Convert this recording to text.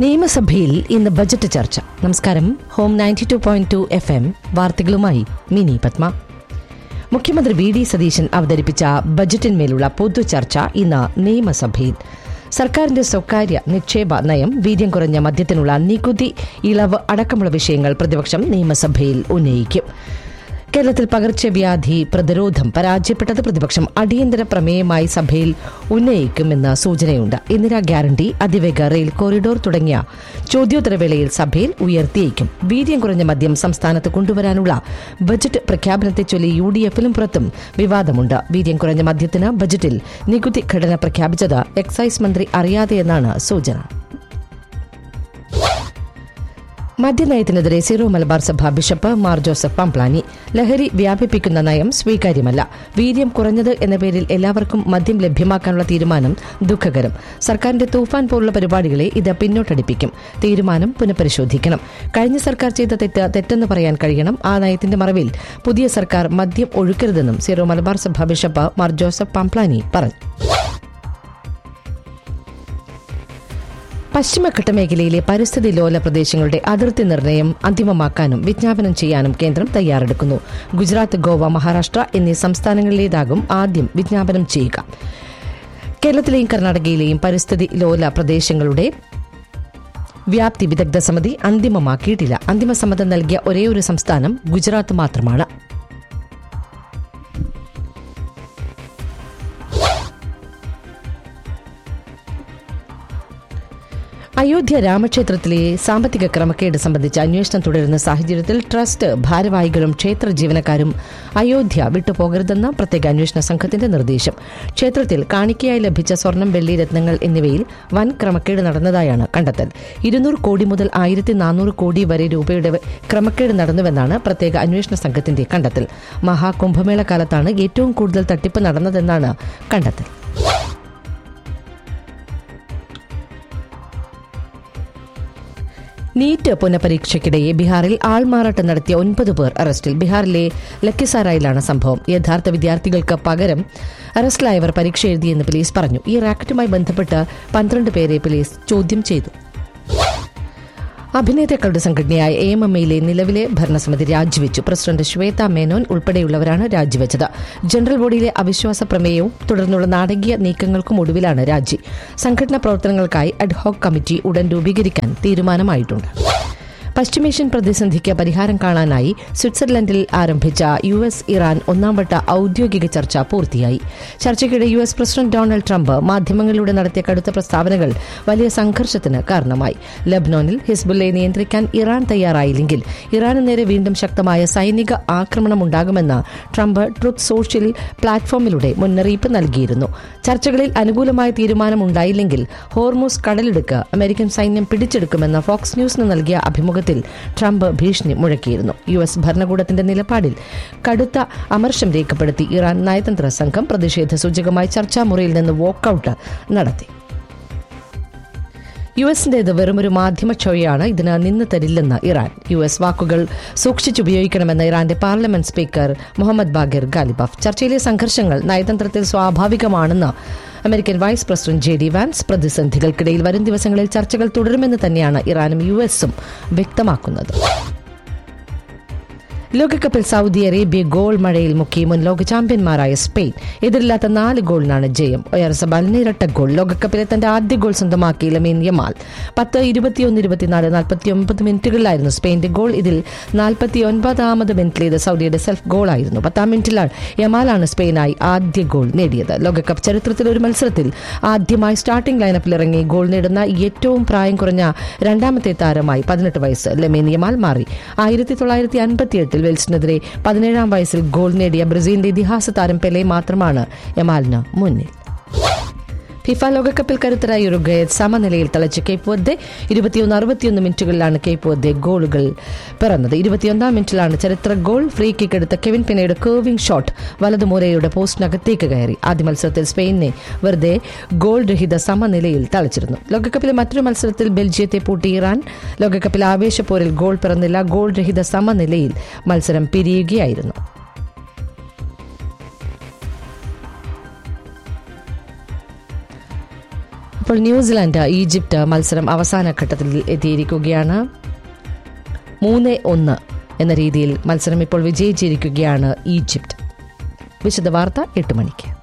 നിയമസഭയിൽ ഇന്ന് ബജറ്റ് ചർച്ച നമസ്കാരം home ninety two point two F M വാർത്തകളുമായി മിനി പത്മ മുഖ്യമന്ത്രി വി ഡി സതീശൻ അവതരിപ്പിച്ച ബജറ്റിന്മേലുള്ള പൊതുചർച്ച ഇന്ന് നിയമസഭയിൽ സർക്കാരിന്റെ സ്വകാര്യ നിക്ഷേപ നയം വീര്യം കുറഞ്ഞ മദ്യത്തിനുള്ള നികുതി ഇളവ് അടക്കമുള്ള വിഷയങ്ങൾ പ്രതിപക്ഷം നിയമസഭയിൽ ഉന്നയിക്കും കേരളത്തിൽ പകർച്ചവ്യാധി പ്രതിരോധം പരാജയപ്പെട്ടത് പ്രതിപക്ഷം അടിയന്തര പ്രമേയമായി സഭയിൽ ഉന്നയിക്കുമെന്ന് സൂചനയുണ്ട് ഇന്ദിരാ ഗ്യാരണ്ടി അതിവേഗ റെയിൽ കോറിഡോർ തുടങ്ങിയ ചോദ്യോത്തരവേളയിൽ സഭയിൽ ഉയർത്തിയേക്കും വീര്യം കുറഞ്ഞ മദ്യം സംസ്ഥാനത്ത് കൊണ്ടുവരാനുള്ള ബജറ്റ് പ്രഖ്യാപനത്തെ ചൊല്ലി യു ഡി എഫിലും പുറത്തും വിവാദമുണ്ട് വീര്യം കുറഞ്ഞ മദ്യത്തിന് ബജറ്റിൽ നികുതി ഘടന പ്രഖ്യാപിച്ചത് എക്സൈസ് മന്ത്രി അറിയാതെയെന്നാണ് സൂചന മദ്യനയത്തിനെതിരെ സീറോ മലബാർ സഭ ബിഷപ്പ് മാർ ജോസഫ് പംപ്ലാനി ലഹരി വ്യാപിപ്പിക്കുന്ന നയം സ്വീകാര്യമല്ല വീര്യം കുറഞ്ഞത് എന്ന പേരിൽ എല്ലാവർക്കും മദ്യം ലഭ്യമാക്കാനുള്ള തീരുമാനം ദുഃഖകരം സർക്കാരിന്റെ തൂഫാൻ പോലുള്ള പരിപാടികളെ ഇത് പിന്നോട്ടടിപ്പിക്കും തീരുമാനം പുനഃപരിശോധിക്കണം കഴിഞ്ഞ സർക്കാർ ചെയ്ത തെറ്റ് തെറ്റെന്ന് പറയാൻ കഴിയണം ആ നയത്തിന്റെ മറവിൽ പുതിയ സർക്കാർ മദ്യം ഒഴുക്കരുതെന്നും സീറോ മലബാർ സഭ ബിഷപ്പ് മാർ ജോസഫ് പംപ്ലാനി പറഞ്ഞു പശ്ചിമഘട്ട മേഖലയിലെ പരിസ്ഥിതി ലോല പ്രദേശങ്ങളുടെ അതിർത്തി നിർണയം അന്തിമമാക്കാനും വിജ്ഞാപനം ചെയ്യാനും കേന്ദ്രം തയ്യാറെടുക്കുന്നു ഗുജറാത്ത് ഗോവ മഹാരാഷ്ട്ര എന്നീ സംസ്ഥാനങ്ങളിലേതാകും ആദ്യം വിജ്ഞാപനം ചെയ്യുക കേരളത്തിലെയും കർണാടകയിലെയും പരിസ്ഥിതി ലോല പ്രദേശങ്ങളുടെ വ്യാപ്തി വിദഗ്ധ സമിതി അന്തിമമാക്കിയിട്ടില്ല അന്തിമ സമ്മതം നൽകിയ ഒരേയൊരു സംസ്ഥാനം ഗുജറാത്ത് മാത്രമാണ് അയോധ്യ രാമക്ഷേത്രത്തിലെ സാമ്പത്തിക ക്രമക്കേട് സംബന്ധിച്ച് അന്വേഷണം തുടരുന്ന സാഹചര്യത്തിൽ ട്രസ്റ്റ് ഭാരവാഹികളും ക്ഷേത്ര ജീവനക്കാരും അയോധ്യ വിട്ടുപോകരുതെന്ന പ്രത്യേക അന്വേഷണ സംഘത്തിന്റെ നിർദ്ദേശം ക്ഷേത്രത്തിൽ കാണിക്കയായി ലഭിച്ച സ്വർണം വെള്ളി രത്നങ്ങൾ എന്നിവയിൽ വൻ ക്രമക്കേട് നടന്നതായാണ് കണ്ടെത്തൽ ഇരുന്നൂറ് കോടി മുതൽ ആയിരത്തി നാനൂറ് കോടി വരെ രൂപയുടെ ക്രമക്കേട് നടന്നുവെന്നാണ് പ്രത്യേക അന്വേഷണ സംഘത്തിന്റെ കണ്ടെത്തൽ മഹാകുംഭമേള കാലത്താണ് ഏറ്റവും കൂടുതൽ തട്ടിപ്പ് നടന്നതെന്നാണ് കണ്ടെത്തൽ നീറ്റ് പുനഃപരീക്ഷയ്ക്കിടെ ബീഹാറിൽ ആൾമാറാട്ടം നടത്തിയ ഒൻപത് പേർ അറസ്റ്റിൽ ബീഹാറിലെ ലക്കിസാറായിലാണ് സംഭവം യഥാർത്ഥ വിദ്യാർത്ഥികൾക്ക് പകരം അറസ്റ്റിലായവർ പരീക്ഷ എഴുതിയെന്ന് പോലീസ് പറഞ്ഞു ഈ റാക്കറ്റുമായി ബന്ധപ്പെട്ട് പന്ത്രണ്ട് പേരെ പോലീസ് ചോദ്യം ചെയ്തു അഭിനേതാക്കളുടെ സംഘടനയായ എ എം എം എയിലെ നിലവിലെ ഭരണസമിതി രാജിവെച്ചു പ്രസിഡന്റ് ശ്വേത മേനോൻ ഉൾപ്പെടെയുള്ളവരാണ് രാജിവെച്ചത് ജനറൽ ബോഡിയിലെ അവിശ്വാസ പ്രമേയവും തുടർന്നുള്ള നാടകീയ നീക്കങ്ങൾക്കും ഒടുവിലാണ് രാജി സംഘടനാ പ്രവർത്തനങ്ങൾക്കായി അഡ്ഹോക് കമ്മിറ്റി ഉടൻ രൂപീകരിക്കാൻ തീരുമാനമായിട്ടുണ്ട് പശ്ചിമേഷ്യൻ പ്രതിസന്ധിക്ക് പരിഹാരം കാണാനായി സ്വിറ്റ്സർലൻഡിൽ ആരംഭിച്ച യു എസ് ഇറാൻ ഒന്നാംവട്ട ഔദ്യോഗിക ചർച്ച പൂർത്തിയായി ചർച്ചയ്ക്കിടെ U S president Donald Trump മാധ്യമങ്ങളിലൂടെ നടത്തിയ കടുത്ത പ്രസ്താവനകൾ വലിയ സംഘർഷത്തിന് കാരണമായി ലബ്നോനിൽ ഹിസ്ബുല്ലയെ നിയന്ത്രിക്കാൻ ഇറാൻ തയ്യാറായില്ലെങ്കിൽ ഇറാന് നേരെ വീണ്ടും ശക്തമായ സൈനിക ആക്രമണം ഉണ്ടാകുമെന്ന് ട്രംപ് ട്രുത്ത് സോഷ്യൽ പ്ലാറ്റ്ഫോമിലൂടെ മുന്നറിയിപ്പ് നൽകിയിരുന്നു ചർച്ചകളിൽ അനുകൂലമായ തീരുമാനമുണ്ടായില്ലെങ്കിൽ ഹോർമൂസ് കടലിടുക്ക് അമേരിക്കൻ സൈന്യം പിടിച്ചെടുക്കുമെന്ന ഫോക്സ് ന്യൂസിന് നൽകിയ അഭിമുഖത്തിൽ ട്രംപ് ഭീഷണി മുഴക്കിയിരുന്നു യു എസ് ഭരണകൂടത്തിന്റെ നിലപാടിൽ കടുത്ത അമർഷം രേഖപ്പെടുത്തി ഇറാൻ നയതന്ത്ര സംഘം പ്രതിഷേധ സൂചകമായി ചർച്ചാമുറിയിൽ നിന്ന് വോക്കൌട്ട് നടത്തി യു എസിന്റേത് വെറുമൊരു മാധ്യമ ക്ഷോയാണ് ഇതിന് നിന്ന് തരില്ലെന്ന് ഇറാൻ യു എസ് വാക്കുകൾ സൂക്ഷിച്ചുപയോഗിക്കണമെന്ന് ഇറാന്റെ parliament speaker Mohammad Baqir Ghalibaf ചർച്ചയിലെ സംഘർഷങ്ങൾ നയതന്ത്രത്തിൽ സ്വാഭാവികമാണെന്ന് American vice president J D Vance പ്രതിസന്ധികൾക്കിടയിൽ വരും ദിവസങ്ങളിൽ ചർച്ചകൾ തുടരുമെന്ന് തന്നെയാണ് ഇറാനും യു എസും വ്യക്തമാക്കുന്നത് ലോകകപ്പിൽ സൗദി അറേബ്യ ഗോൾ മഴയിൽ മുക്കി മുൻ ലോക ചാമ്പ്യന്മാരായ സ്പെയിൻ എതിരില്ലാത്ത നാല് ഗോളിനാണ് ജയം ഒയർസബാലിന് ഇരട്ട ഗോൾ ലോകകപ്പിലെ തന്റെ ആദ്യ ഗോൾ സ്വന്തമാക്കി ലമീൻ യമാൽ പത്ത് ഇരുപത്തിയൊന്ന് ഇരുപത്തിനാല് നാൽപ്പത്തി ഒമ്പത് മിനിറ്റുകളിലായിരുന്നു സ്പെയിന്റെ ഗോൾ ഇതിൽ നാൽപ്പത്തി ഒൻപതാമത് മിനിറ്റിൽ ഇത് സൗദിയുടെ സെൽഫ് ഗോളായിരുന്നു പത്താം മിനിറ്റിലാണ് യമാലാണ് സ്പെയിനായി ആദ്യ ഗോൾ നേടിയത് ലോകകപ്പ് ചരിത്രത്തിൽ ഒരു മത്സരത്തിൽ ആദ്യമായി സ്റ്റാർട്ടിംഗ് ലൈനപ്പിൽ ഇറങ്ങി ഗോൾ നേടുന്ന ഏറ്റവും പ്രായം കുറഞ്ഞ രണ്ടാമത്തെ താരമായി പതിനെട്ട് വയസ്സ് ലെമീൻ യമാൽ മാറി ആയിരത്തി തൊള്ളായിരത്തി അൻപത്തിയെട്ടിൽ വെൽസിനെതിരെ പതിനേഴാം വയസ്സിൽ ഗോൾ നേടിയ ബ്രസീലിന്റെ ഇതിഹാസ താരം പെലെ മാത്രമാണ് യമാലിന് മുന്നിൽ ഫിഫ ലോകകപ്പിൽ കരുത്തരായ ഉറുഗ്വയെ സമനിലയിൽ തളച്ച് കേപ്പ് വെർദെ ഇരുപത്തിയൊന്ന് അറുപത്തിയൊന്ന് മിനിറ്റുകളിലാണ് കേപ്പ് വെർദെ ഗോളുകൾ പിറന്നത് ഇരുപത്തിയൊന്നാം മിനിറ്റിലാണ് ചരിത്ര ഗോൾ ഫ്രീ കിക്ക് എടുത്ത കെവിൻ പിന്നയുടെ കേർവിംഗ് ഷോട്ട് വലതുമൂലയുടെ പോസ്റ്റിനകത്തേക്ക് കയറി ആദ്യ മത്സരത്തിൽ സ്പെയിനെ വെറുതെ ഗോൾ രഹിത സമനിലയിൽ തളച്ചിരുന്നു ലോകകപ്പിലെ മറ്റൊരു മത്സരത്തിൽ ബെൽജിയത്തെ പൂട്ടി ഇറാൻ ലോകകപ്പിൽ ആവേശപ്പോരിൽ ഗോൾ പിറന്നില്ല ഗോൾ രഹിത സമനിലയിൽ മത്സരം പിരിയുകയായിരുന്നു ഇപ്പോൾ ന്യൂസിലാൻഡ് ഈജിപ്ത് മത്സരം അവസാന ഘട്ടത്തിൽ എത്തിയിരിക്കുകയാണ് മൂന്ന് ഒന്ന് എന്ന രീതിയിൽ മത്സരം ഇപ്പോൾ വിജയിച്ചിരിക്കുകയാണ് ഈജിപ്ത് വിശദ വാർത്ത എട്ട് മണിക്ക്